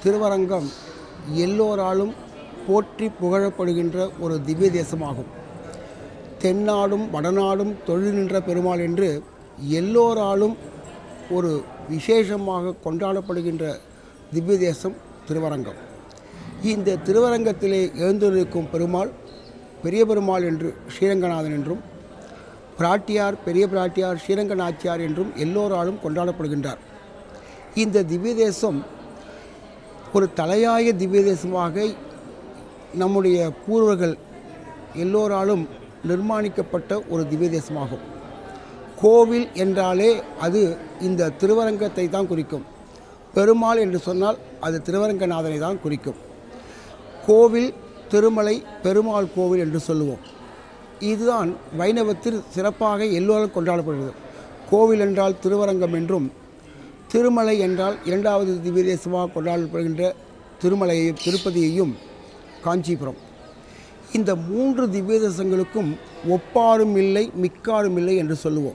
திருவரங்கம் எல்லோராலும் போற்றி புகழப்படுகின்ற ஒரு திவ்ய தேசமாகும் தென்னாடும் வடநாடும் தொழில் நின்ற பெருமாள் என்று எல்லோராலும் ஒரு விசேஷமாக கொண்டாடப்படுகின்ற திவ்ய தேசம் திருவரங்கம் இந்த திருவரங்கத்திலே எழுந்திருக்கும் பெருமாள் பெரிய பெருமாள் என்று ஸ்ரீரங்கநாதன் என்றும் பிராட்டியார் பெரிய பிராட்டியார் ஸ்ரீரங்க நாச்சியார் என்றும் எல்லோராலும் கொண்டாடப்படுகின்றார் இந்த திவ்ய தேசம் ஒரு தலையாய திவ்ய தேசமாக நம்முடைய பூர்வர்கள் எல்லோராலும் நிர்மாணிக்கப்பட்ட ஒரு திவ்ய தேசமாகும் கோவில் என்றாலே அது இந்த திருவரங்கத்தை தான் குறிக்கும் பெருமாள் என்று சொன்னால் அது திருவரங்கநாதனை தான் குறிக்கும் கோவில் திருமலை பெருமாள் கோவில் என்று சொல்லுவோம் இதுதான் வைணவத்தில் சிறப்பாக எல்லோரும் கொண்டாடப்படுகிறது கோவில் என்றால் திருவரங்கம் என்றும் திருமலை என்றால் இரண்டாவது திவ்ய தேசமாக கொண்டாடப்படுகின்ற திருமலையையும் திருப்பதியையும் காஞ்சிபுரம் இந்த மூன்று திவ்ய தேசங்களுக்கும் ஒப்பாரும் இல்லை மிக்காரும் இல்லை என்று சொல்லுவோம்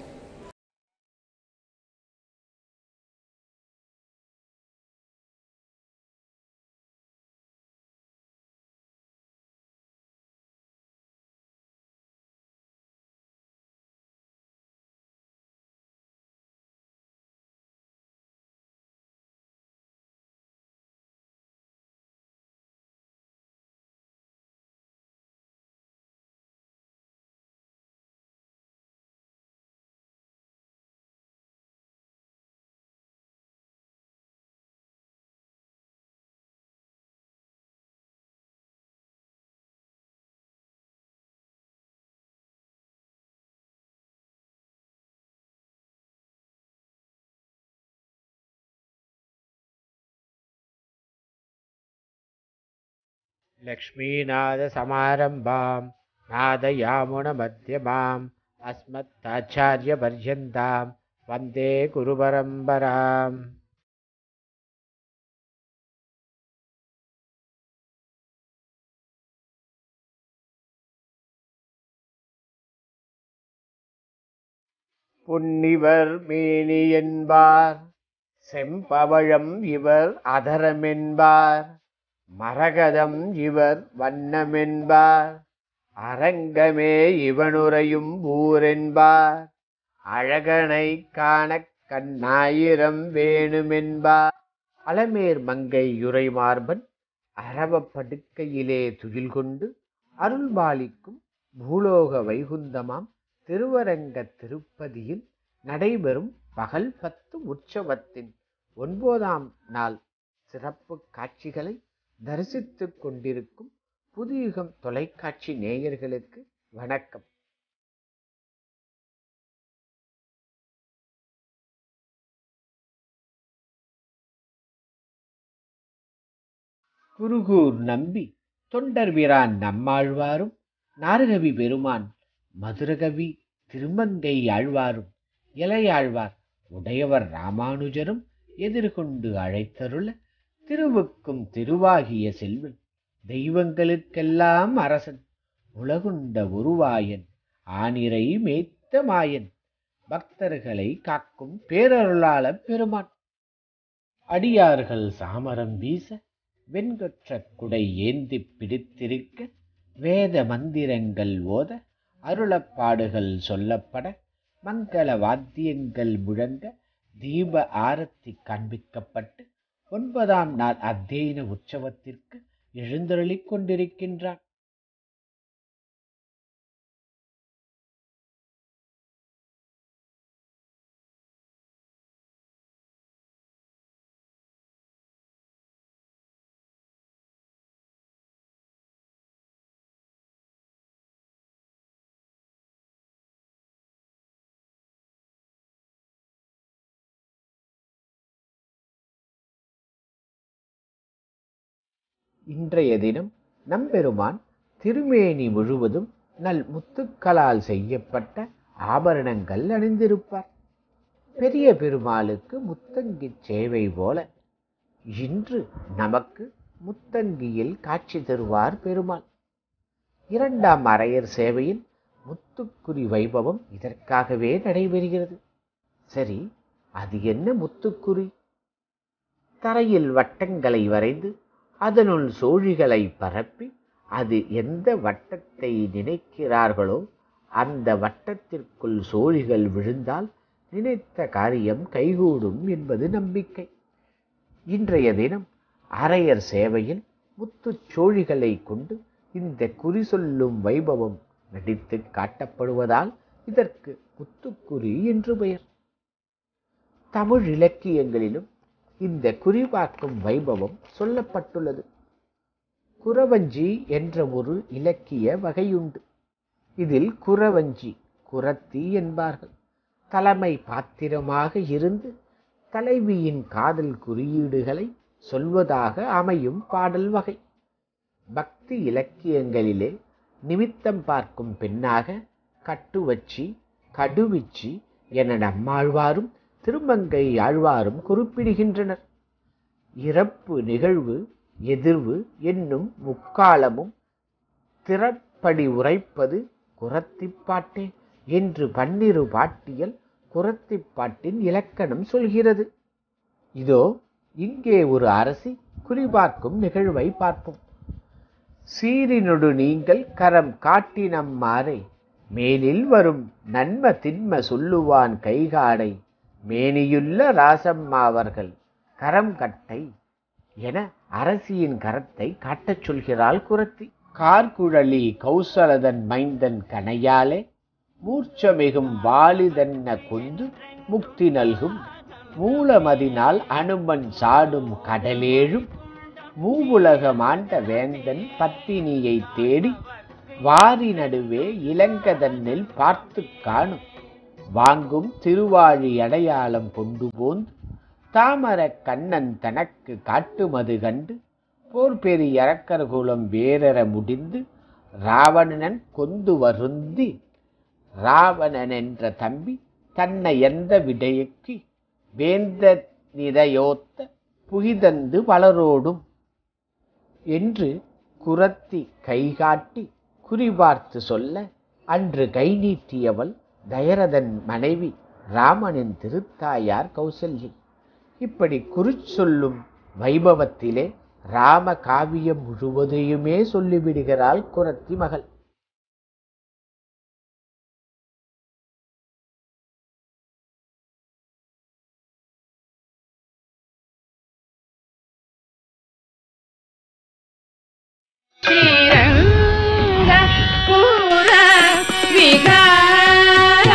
लक्ष्मीनाथसमारम्भां नादयामुनमध्यमाम् अस्मत्ताचार्यपर्यन्तां वन्दे गुरुपरम्पराम् புன்னிவர் மேனி என்பார் செம்பவழம் இவர் அதரமென்பார் மரகதம் இவர் வண்ணமென்பார் அரங்கமே இவனுரையும் ஊரென்பார் அழகனை காணக் கண்ணாயிரம் வேணுமென்பார் அலமேர் மங்கை யுரைமார்பன் அரவப் படுக்கையிலே துயில் கொண்டு அருள்பாலிக்கும் பூலோக வைகுந்தமாம் திருவரங்க திருப்பதியில் நடைபெறும் பகல் பத்து உற்சவத்தின் ஒன்பதாம் நாள் சிறப்பு காட்சிகளை தரிசித்துக் கொண்டிருக்கும் புதுயுகம் தொலைக்காட்சி நேயர்களுக்கு வணக்கம் குருகூர் நம்பி தொண்டர் வீரான் நம்மாழ்வாரும் நாரகவி பெருமான் மதுரகவி திருமங்கை ஆழ்வாரும் இளையாழ்வார் உடையவர் ராமானுஜரும் எதிர்கொண்டு அழைத்தருள திருவுக்கும் திருவாகிய செல்வன் தெய்வங்களுக்கெல்லாம் அரசன் உலகுண்ட உருவாயன் ஆனிரை மேய்த்த மாயன் பக்தர்களை காக்கும் பேரருளாள பெருமான் அடியார்கள் சாமரம் வீச வெண்கொற்ற குடை ஏந்திப் பிடித்திருக்க வேத மந்திரங்கள் ஓத அருளப்பாடுகள் சொல்லப்பட மங்கள வாத்தியங்கள் முழங்க தீப ஆரத்தி காண்பிக்கப்பட்டு ஒன்பதாம் நாள் அத்தியன உற்சவத்திற்கு எழுந்தருளிக் கொண்டிருக்கின்றான் இன்றைய தினம் நம்பெருமான் திருமேனி முழுவதும் நல் முத்துக்களால் செய்யப்பட்ட ஆபரணங்கள் அணிந்திருப்பார் பெரிய பெருமாளுக்கு முத்தங்கிச் சேவை போல இன்று நமக்கு முத்தங்கியில் காட்சி தருவார் பெருமாள் இரண்டாம் அரையர் சேவையில் முத்துக்குறி வைபவம் இதற்காகவே நடைபெறுகிறது சரி அது என்ன முத்துக்குறி தரையில் வட்டங்களை வரைந்து அதனுள் சோழிகளை பரப்பி அது எந்த வட்டத்தை நினைக்கிறார்களோ அந்த வட்டத்திற்குள் சோழிகள் விழுந்தால் நினைத்த காரியம் கைகூடும் என்பது நம்பிக்கை இன்றைய தினம் அரையர் சேவையில் முத்துச் சோழிகளை கொண்டு இந்த குறி சொல்லும் வைபவம் நடித்து காட்டப்படுவதால் இதற்கு முத்துக்குறி என்று பெயர் தமிழ் இலக்கியங்களிலும் இந்த குறிபார்க்கும் வைபவம் சொல்லப்பட்டுள்ளது குறவஞ்சி என்ற ஒரு இலக்கிய வகையுண்டு இதில் குறவஞ்சி குரத்தி என்பார்கள் தலைமை பாத்திரமாக இருந்து தலைவியின் காதல் குறியீடுகளை சொல்வதாக அமையும் பாடல் வகை பக்தி இலக்கியங்களிலே நிமித்தம் பார்க்கும் பெண்ணாக கட்டுவச்சி கடுவிச்சி என நம்மாழ்வாரும் திருமங்கை ஆழ்வாரும் குறிப்பிடுகின்றனர் இறப்பு நிகழ்வு எதிர்வு என்னும் முக்காலமும் திறப்படி உரைப்பது குரத்திப்பாட்டே என்று பன்னிரு பாட்டியல் குரத்திப்பாட்டின் இலக்கணம் சொல்கிறது இதோ இங்கே ஒரு அரசி குறிபார்க்கும் நிகழ்வை பார்ப்போம் சீரினொடு நீங்கள் கரம் காட்டினம்மாறை மேலில் வரும் நன்ம தின்ம சொல்லுவான் கைகாடை மேனியுள்ள ராசம்மாவர்கள் கரம் கட்டை என அரசியின் கரத்தை காட்டச் சொல்கிறாள் குரத்தி கார்குழலி கௌசலதன் மைந்தன் கனையாலே மூர்ச்சமிகும் வாலிதன்ன கொண்டு முக்தி நல்கும் மூலமதினால் அனுமன் சாடும் கடலேழும் மூவுலக மாண்ட வேந்தன் பத்தினியை தேடி வாரி நடுவே இளங்கதன்னில் பார்த்து காணும் வாங்கும் திருவாழி அடையாளம் கொண்டு போந்து தாமர கண்ணன் தனக்கு காட்டுமது கண்டு போர் பெரி அரக்கர்குலம் வேரற முடிந்து ராவணன் கொந்து வருந்தி ராவணன் என்ற தம்பி தன்னை எந்த விடையக்கி வேந்த நிதையோத்த புகிதந்து பலரோடும் என்று குரத்தி கைகாட்டி குறிபார்த்து சொல்ல அன்று கை நீட்டியவள் தயரதன் மனைவி ராமனின் திருத்தாயார் கௌசல்யை இப்படி குறிச்சொல்லும் வைபவத்திலே ராம காவியம் முழுவதையுமே சொல்லிவிடுகிறாள் குரத்தி மகள் ஸ்ரீரங்க பூர விகார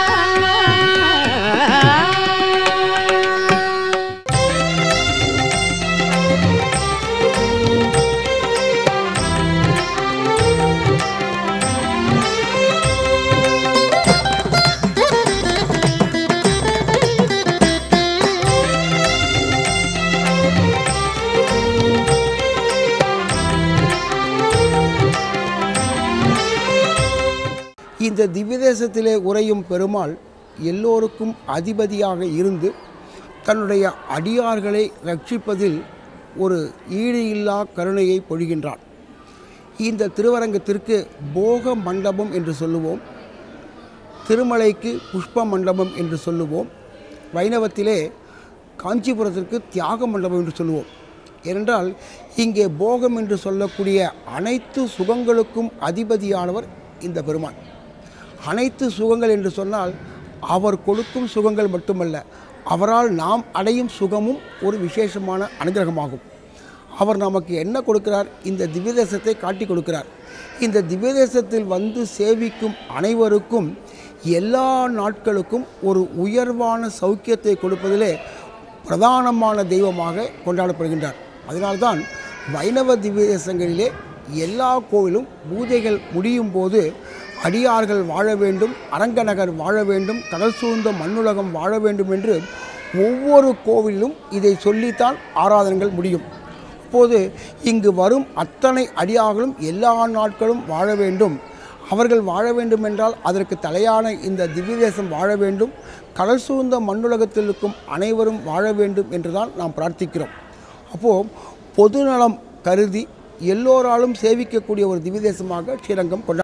இந்த திவ்யதேசத்திலே உறையும் பெருமாள் எல்லோருக்கும் அதிபதியாக இருந்து தன்னுடைய அடியார்களை ரட்சிப்பதில் ஒரு ஈடு இல்லா கருணையை பொழிகின்றான் இந்த திருவரங்கத்திற்கு போக மண்டபம் என்று சொல்லுவோம் திருமலைக்கு புஷ்ப மண்டபம் என்று சொல்லுவோம் வைணவத்திலே காஞ்சிபுரத்திற்கு தியாக மண்டபம் என்று சொல்லுவோம் ஏனென்றால் இங்கே போகம் என்று சொல்லக்கூடிய அனைத்து சுகங்களுக்கும் அதிபதியானவர் இந்த பெருமான் அனைத்து சுகங்கள் என்று சொன்னால் அவர் கொடுக்கும் சுகங்கள் மட்டுமல்ல அவரால் நாம் அடையும் சுகமும் ஒரு விசேஷமான அனுகிரகமாகும் அவர் நமக்கு என்ன கொடுக்கிறார் இந்த திவ்யதேசத்தை காட்டி கொடுக்கிறார் இந்த திவ்யதேசத்தில் வந்து சேவிக்கும் அனைவருக்கும் எல்லா நாட்களுக்கும் ஒரு உயர்வான சௌக்கியத்தை கொடுப்பதிலே பிரதானமான தெய்வமாக கொண்டாடப்படுகின்றார் அதனால்தான் வைணவ திவ்யதேசங்களிலே எல்லா கோவிலும் பூஜைகள் முடியும் போது அடியார்கள் வாழ வேண்டும் அரங்கநகர் வாழ வேண்டும் கடல் சூழ்ந்த மண்ணுலகம் வாழ வேண்டும் என்று ஒவ்வொரு கோவிலும் இதை சொல்லித்தான் ஆராதனைகள் முடியும் அப்போது இங்கு வரும் அத்தனை அடியார்களும் எல்லா நாட்களும் வாழ வேண்டும் அவர்கள் வாழ வேண்டும் என்றால் அதற்கு தலையான இந்த திவ்யதேசம் வாழ வேண்டும் கடல் சூழ்ந்த மண்ணுலகத்தில் இருக்கும் அனைவரும் வாழ வேண்டும் என்றுதான் நாம் பிரார்த்திக்கிறோம் அப்போது பொதுநலம் கருதி எல்லோராலும் சேவிக்கக்கூடிய ஒரு திவ்யதேசமாக ஸ்ரீரங்கம் கொண்டா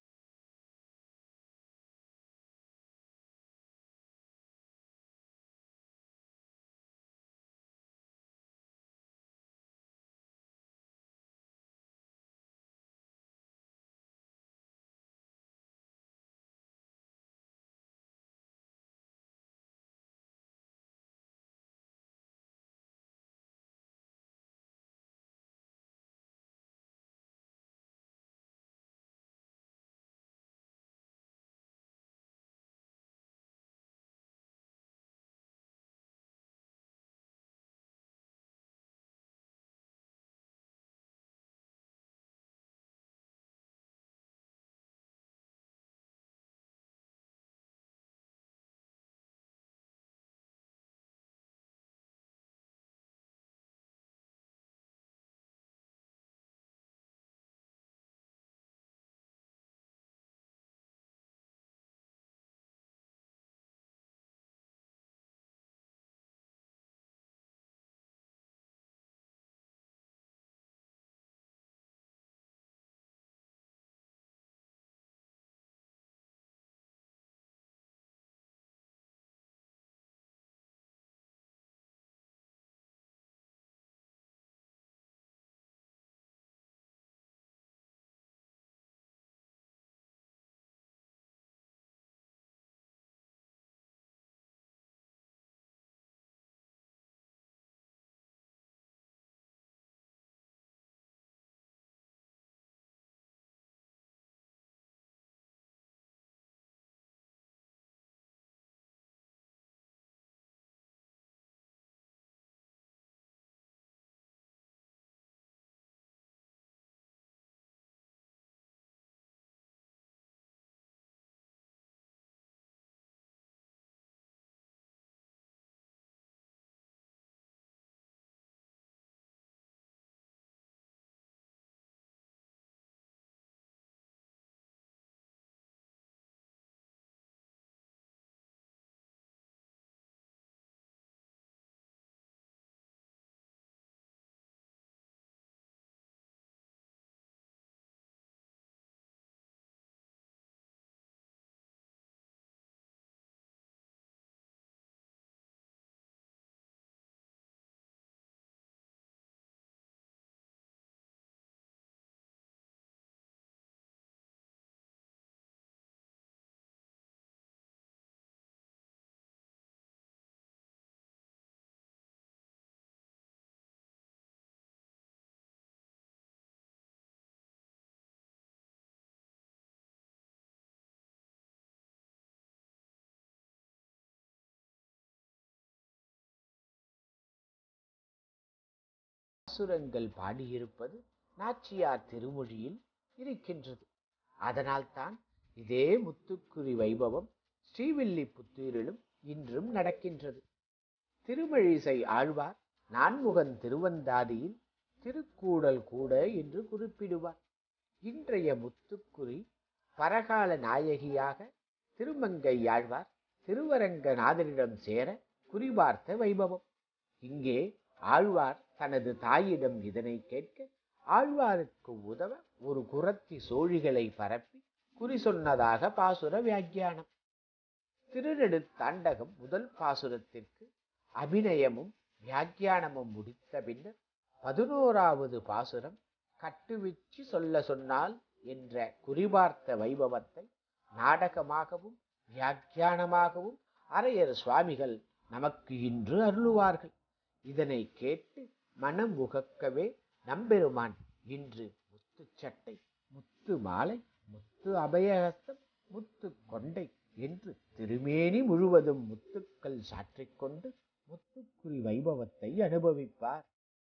பாசுரங்கள் பாடியிருப்பது நாச்சியார் திருமொழியில் இருக்கின்றது அதனால்தான் இதே முத்துக்குறி வைபவம் ஸ்ரீவில்லிபுத்தூரிலும் இன்றும் நடக்கின்றது திருமழிசை ஆழ்வார் நான்முகன் திருவந்தாதியில் திருக்கூடல் கூட என்று குறிப்பிடுவார் இன்றைய முத்துக்குறி பரகால நாயகியாக திருமங்கை ஆழ்வார் திருவரங்கநாதரிடம் சேர குறிபார்த்த வைபவம் இங்கே ஆழ்வார் தனது தாயிடம் இதனை கேட்க ஆழ்வாருக்கு உதவ ஒரு குரத்தி சோழிகளை பரப்பி குறி சொன்னதாக பாசுர வியாக்கியானம் திருநெடுத்தாண்டகம் முதல் பாசுரத்திற்கு அபிநயமும் வியாக்கியானமும் முடித்த பின்னர் பதினோராவது பாசுரம் கட்டுவிச்சு சொல்ல சொன்னால் என்ற குறிபார்த்த வைபவத்தை நாடகமாகவும் வியாக்கியானமாகவும் அரையர் சுவாமிகள் நமக்கு இன்று அருளுவார்கள் இதனை கேட்டு மனம் உகக்கவே நம்பெருமான் இன்று முத்துச்சட்டை முத்து மாலை முத்து அபயஹஸ்தம் முத்து கொண்டை என்று திருமேனி முழுவதும் முத்துக்கள் சாற்றிக் கொண்டு முத்துக்குறி வைபவத்தை அனுபவிப்பார்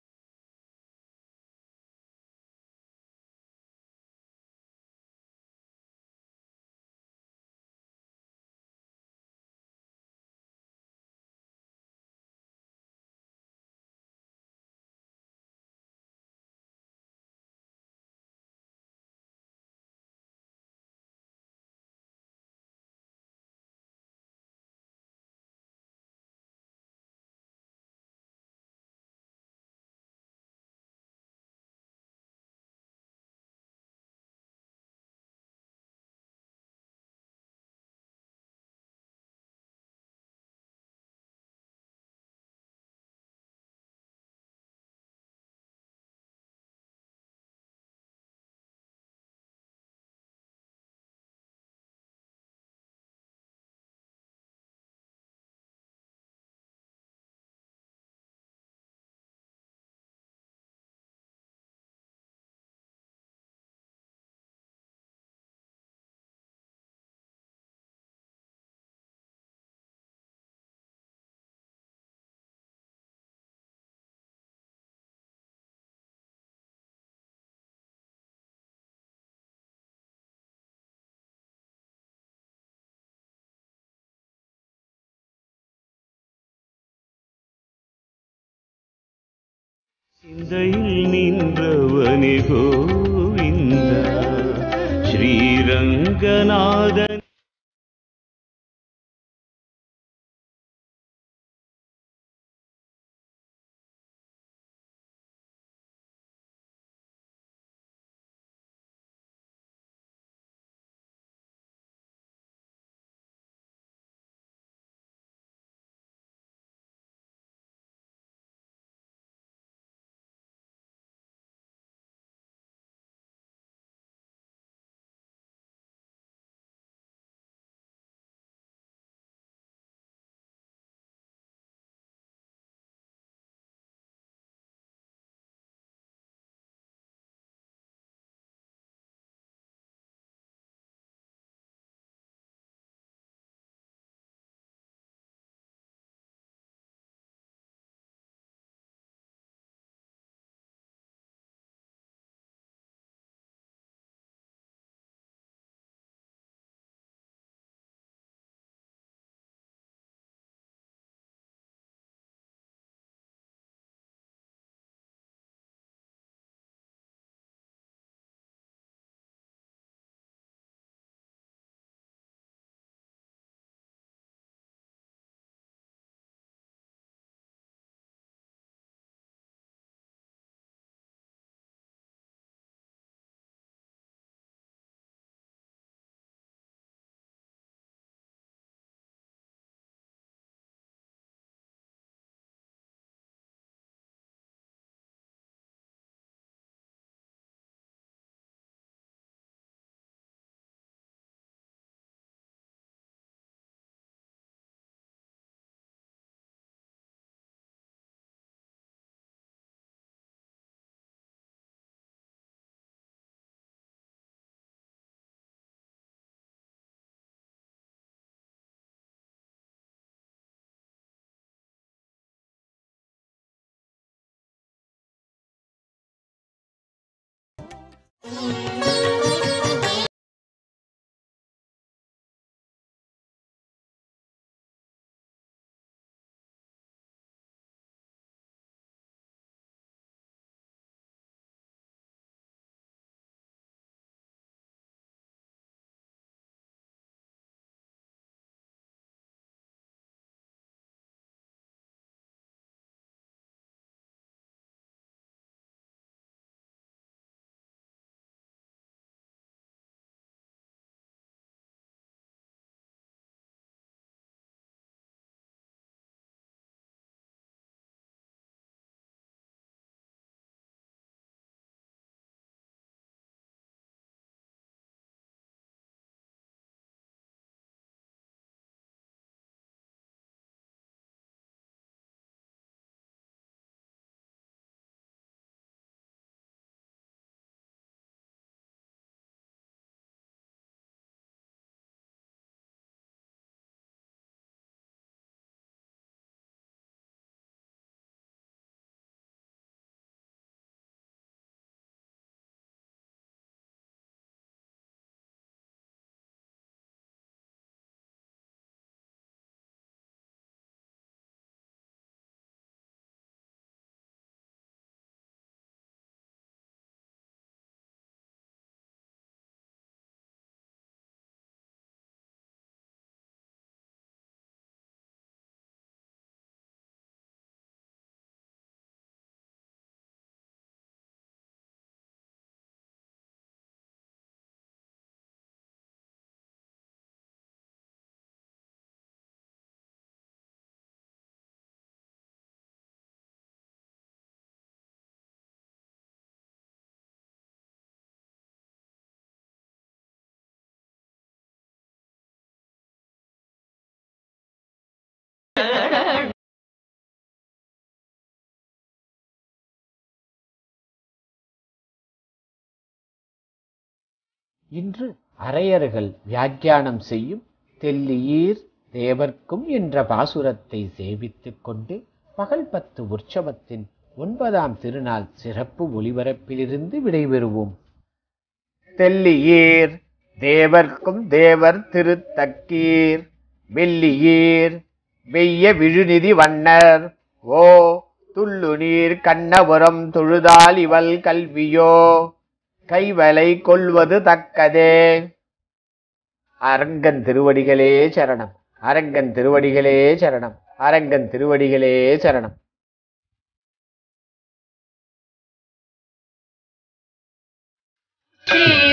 சிந்தையில் நின்றவனே கோவிந்த ஸ்ரீரங்கநாதன் இன்று அரையர்கள் வியாக்கியானம் செய்யும் தெல்லியீர் தேவர்க்கும் என்ற பாசுரத்தை சேவித்துக் கொண்டு பகல் பத்து உற்சவத்தின் ஒன்பதாம் திருநாள் சிறப்பு ஒளிபரப்பிலிருந்து விடைபெறுவோம் தெல்லியீர் தேவர்க்கும் தேவர் திருத்தக்கீர் வெள்ளியீர் வெய்ய விழுநிதி வண்ணர் ஓ துள்ளு நீர் கண்ணபுரம் தொழுதால் இவள் கல்வியோ கைவலை கொள்வது தக்கதே அரங்கன் திருவடிகளே சரணம் அரங்கன் திருவடிகளே சரணம் அரங்கன் திருவடிகளே சரணம் ஸ்ரீ